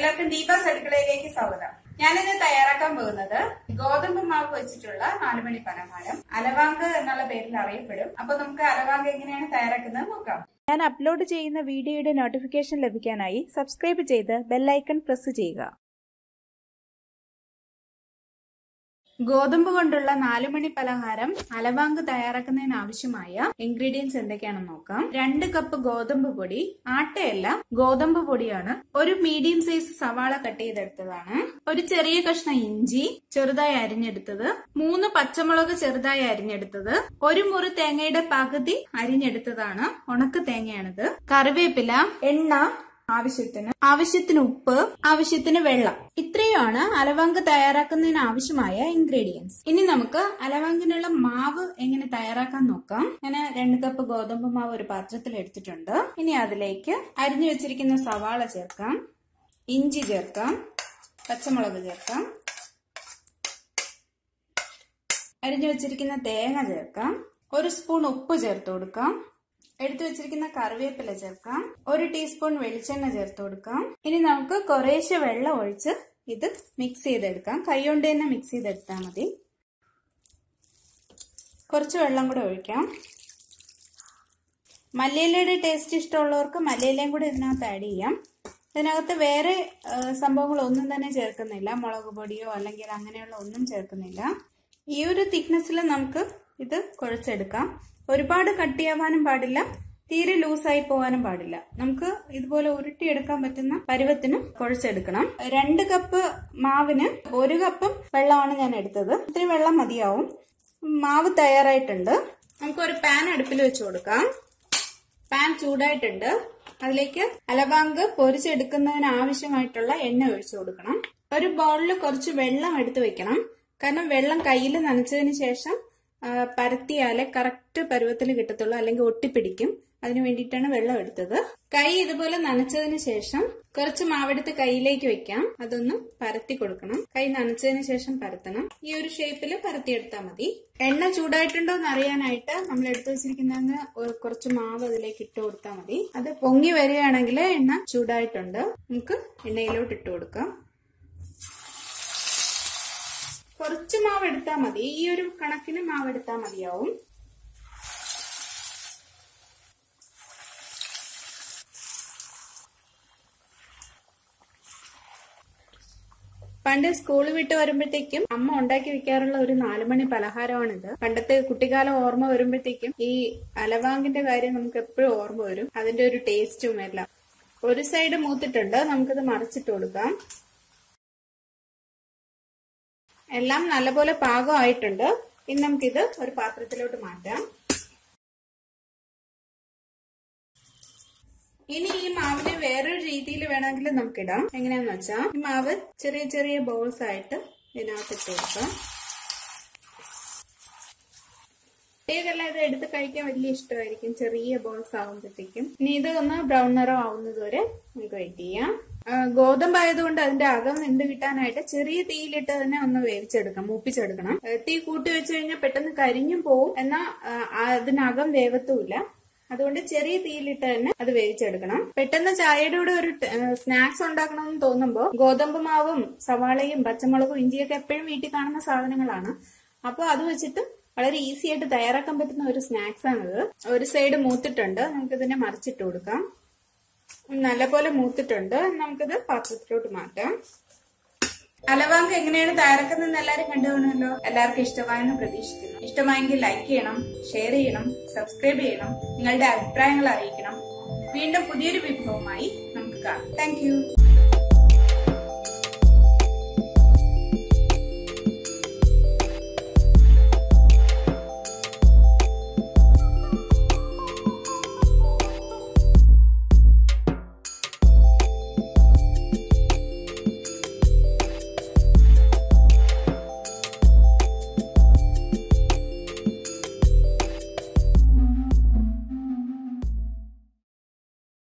എല്ലാവർക്കും ദീപാസ് അടുക്കളയിലേക്ക് സ്വാഗതം ഞാനിന്ന് തയ്യാറാക്കാൻ പോകുന്നത് ഗോതമ്പ് മാവ് വെച്ചിട്ടുള്ള നാലുമണി പലഹാരം അലവാങ്ക് എന്നുള്ള പേരിൽ അറിയപ്പെടും അപ്പൊ നമുക്ക് അലവാങ്ക് എങ്ങനെയാണ് തയ്യാറാക്കുന്നത് നോക്കാം ഞാൻ അപ്ലോഡ് ചെയ്യുന്ന വീഡിയോയുടെ നോട്ടിഫിക്കേഷൻ ലഭിക്കാനായി സബ്സ്ക്രൈബ് ചെയ്ത് ബെല്ലൈക്കൺ പ്രസ് ചെയ്യുക ഗോതമ്പ് കൊണ്ടുള്ള നാലുമണി പലഹാരം അലവാങ്ക് തയ്യാറാക്കുന്നതിന് ആവശ്യമായ ഇൻഗ്രീഡിയൻസ് എന്തൊക്കെയാണെന്ന് നോക്കാം രണ്ട് കപ്പ് ഗോതമ്പ് പൊടി ആട്ടയല്ല ഗോതമ്പ് പൊടിയാണ് ഒരു മീഡിയം സൈസ് സവാള കട്ട് ചെയ്തെടുത്തതാണ് ഒരു ചെറിയ കഷ്ണം ഇഞ്ചി ചെറുതായി അരിഞ്ഞെടുത്തത് മൂന്ന് പച്ചമുളക് ചെറുതായി അരിഞ്ഞെടുത്തത് ഒരു മുറി തേങ്ങയുടെ പകുതി അരിഞ്ഞെടുത്തതാണ് ഉണക്ക തേങ്ങയാണിത് കറിവേപ്പില എണ്ണ ആവശ്യത്തിന് ആവശ്യത്തിന് ഉപ്പ് ആവശ്യത്തിന് വെള്ളം ഇത്രയുമാണ് അലവാങ്ക് തയ്യാറാക്കുന്നതിന് ആവശ്യമായ ഇൻഗ്രീഡിയൻസ് ഇനി നമുക്ക് അലവാങ്കിനുള്ള മാവ് എങ്ങനെ തയ്യാറാക്കാൻ നോക്കാം ഞാൻ രണ്ട് കപ്പ് ഗോതമ്പ് മാവ് ഒരു പാത്രത്തിൽ എടുത്തിട്ടുണ്ട് ഇനി അതിലേക്ക് അരിഞ്ഞു വെച്ചിരിക്കുന്ന സവാള ചേർക്കാം ഇഞ്ചി ചേർക്കാം പച്ചമുളക് ചേർക്കാം അരിഞ്ഞു വെച്ചിരിക്കുന്ന തേങ്ങ ചേർക്കാം ഒരു സ്പൂൺ ഉപ്പ് ചേർത്ത് കൊടുക്കാം എടുത്തു വെച്ചിരിക്കുന്ന കറിവേപ്പില ചേർക്കാം ഒരു ടീസ്പൂൺ വെളിച്ചെണ്ണ ചേർത്ത് കൊടുക്കാം ഇനി നമുക്ക് കുറേശ്ശെ വെള്ളം ഒഴിച്ച് ഇത് മിക്സ് ചെയ്തെടുക്കാം കൈകൊണ്ട് തന്നെ മിക്സ് ചെയ്തെടുത്താൽ മതി കുറച്ച് വെള്ളം കൂടെ ഒഴിക്കാം മല്ലിയിലയുടെ ടേസ്റ്റ് ഇഷ്ടമുള്ളവർക്ക് മല്ലിയിലയും കൂടെ ഇതിനകത്ത് ആഡ് ചെയ്യാം ഇതിനകത്ത് വേറെ സംഭവങ്ങളൊന്നും തന്നെ ചേർക്കുന്നില്ല മുളക് പൊടിയോ അല്ലെങ്കിൽ അങ്ങനെയുള്ള ഒന്നും ചേർക്കുന്നില്ല ഈ ഒരു തിക്നെസ്സിൽ നമുക്ക് ഇത് കുഴച്ചെടുക്കാം ഒരുപാട് കട്ടിയാവാനും പാടില്ല തീരെ ലൂസായി പോകാനും പാടില്ല നമുക്ക് ഇതുപോലെ ഉരുട്ടിയെടുക്കാൻ പറ്റുന്ന പരുവത്തിന് കുഴച്ചെടുക്കണം രണ്ട് കപ്പ് മാവിന് ഒരു കപ്പും വെള്ളമാണ് ഞാൻ എടുത്തത് ഇത്തിരി വെള്ളം മതിയാവും മാവ് തയ്യാറായിട്ടുണ്ട് നമുക്ക് ഒരു പാൻ അടുപ്പിൽ വെച്ച് കൊടുക്കാം പാൻ ചൂടായിട്ടുണ്ട് അതിലേക്ക് അലബാങ്ക് പൊരിച്ചെടുക്കുന്നതിന് ആവശ്യമായിട്ടുള്ള എണ്ണ ഒഴിച്ചു കൊടുക്കണം ഒരു ബൗളിൽ കുറച്ച് വെള്ളം എടുത്തു വെക്കണം കാരണം വെള്ളം കയ്യിൽ നനച്ചതിന് ശേഷം പരത്തിയാലേ കറക്റ്റ് പരുവത്തിൽ കിട്ടത്തുള്ളൂ അല്ലെങ്കിൽ ഒട്ടിപ്പിടിക്കും അതിനു വേണ്ടിയിട്ടാണ് വെള്ളം എടുത്തത് കൈ ഇതുപോലെ നനച്ചതിന് ശേഷം കുറച്ച് മാവെടുത്ത് കൈയിലേക്ക് വെക്കാം അതൊന്ന് പരത്തി കൊടുക്കണം കൈ നനച്ചതിന് ശേഷം പരത്തണം ഈ ഒരു ഷേപ്പിൽ പരത്തിയെടുത്താൽ മതി എണ്ണ ചൂടായിട്ടുണ്ടോ എന്ന് അറിയാനായിട്ട് നമ്മൾ എടുത്തു വെച്ചിരിക്കുന്ന കുറച്ച് മാവ് അതിലേക്ക് ഇട്ട് കൊടുത്താൽ മതി അത് പൊങ്ങി വരികയാണെങ്കിൽ എണ്ണ ചൂടായിട്ടുണ്ട് നമുക്ക് എണ്ണയിലോട്ട് ഇട്ട് കൊടുക്കാം കുറച്ച് മാവ് എടുത്താൽ മതി ഈ ഒരു കണക്കിന് മാവ് എടുത്താൽ മതിയാവും പണ്ട് സ്കൂൾ വിട്ട് വരുമ്പോഴത്തേക്കും അമ്മ ഉണ്ടാക്കി വെക്കാറുള്ള ഒരു നാലുമണി പലഹാരമാണിത് പണ്ടത്തെ കുട്ടിക്കാലം ഓർമ്മ വരുമ്പോഴത്തേക്കും ഈ അലവാങ്കിന്റെ കാര്യം നമുക്ക് എപ്പോഴും ഓർമ്മ വരും അതിന്റെ ഒരു ടേസ്റ്റും എല്ലാം ഒരു സൈഡ് മൂത്തിട്ടുണ്ട് നമുക്കിത് മറിച്ചിട്ട് കൊടുക്കാം എല്ലാം നല്ലപോലെ പാകമായിട്ടുണ്ട് ഇനി നമുക്കിത് ഒരു പാത്രത്തിലോട്ട് മാറ്റാം ഇനി ഈ മാവിനെ വേറൊരു രീതിയിൽ വേണമെങ്കിൽ നമുക്കിടാം എങ്ങനെയാന്ന് വെച്ചാൽ ഈ മാവ് ചെറിയ ചെറിയ ബോൾസ് ആയിട്ട് ഇതിനകത്ത് ഇട്ട് കൊടുക്കാം കുട്ടികൾക്കെല്ലാം ഇത് എടുത്ത് കഴിക്കാൻ വലിയ ഇഷ്ടമായിരിക്കും ചെറിയ ബോൾസ് ആകുമ്പോഴത്തേക്കും ഇനി ഇത് ഒന്ന് ബ്രൗൺ നിറം ആവുന്നത് വരെ നമുക്ക് വെയിറ്റ് ചെയ്യാം ഗോതമ്പ് ആയതുകൊണ്ട് അതിന്റെ അകം വെന്ത് കിട്ടാനായിട്ട് ചെറിയ തീയിലിട്ട് തന്നെ ഒന്ന് വേവിച്ചെടുക്കാം മൂപ്പിച്ചെടുക്കണം തീ കൂട്ടി വെച്ച് കഴിഞ്ഞാൽ പെട്ടെന്ന് കരിഞ്ഞും പോവും എന്നാൽ അതിനകം വേവത്തുമില്ല അതുകൊണ്ട് ചെറിയ തീയിലിട്ട് തന്നെ അത് വേവിച്ചെടുക്കണം പെട്ടെന്ന് ചായയുടെ കൂടെ ഒരു സ്നാക്സ് ഉണ്ടാക്കണമെന്ന് തോന്നുമ്പോൾ ഗോതമ്പ് മാവും സവാളയും പച്ചമുളകും ഇഞ്ചിയൊക്കെ എപ്പോഴും വീട്ടിൽ കാണുന്ന സാധനങ്ങളാണ് അപ്പോൾ അത് വെച്ചിട്ട് വളരെ ഈസി ആയിട്ട് തയ്യാറാക്കാൻ പറ്റുന്ന ഒരു സ്നാക്സ് ആണിത് ഒരു സൈഡ് മൂത്തിട്ടുണ്ട് നമുക്കിതിനെ മറിച്ചിട്ട് കൊടുക്കാം നല്ലപോലെ മൂത്തിട്ടുണ്ട് നമുക്കിത് പാത്രത്തിലോട്ട് മാറ്റാം അലവാങ്ക് എങ്ങനെയാണ് തയ്യാറാക്കുന്നതെന്ന് എല്ലാവരും കണ്ടുപോകണമല്ലോ എല്ലാവർക്കും ഇഷ്ടമായെന്ന് പ്രതീക്ഷിക്കുന്നു ഇഷ്ടമായെങ്കിൽ ലൈക്ക് ചെയ്യണം ഷെയർ ചെയ്യണം സബ്സ്ക്രൈബ് ചെയ്യണം നിങ്ങളുടെ അഭിപ്രായങ്ങൾ അറിയിക്കണം വീണ്ടും പുതിയൊരു വിഭവമായി നമുക്ക് കാണാം താങ്ക്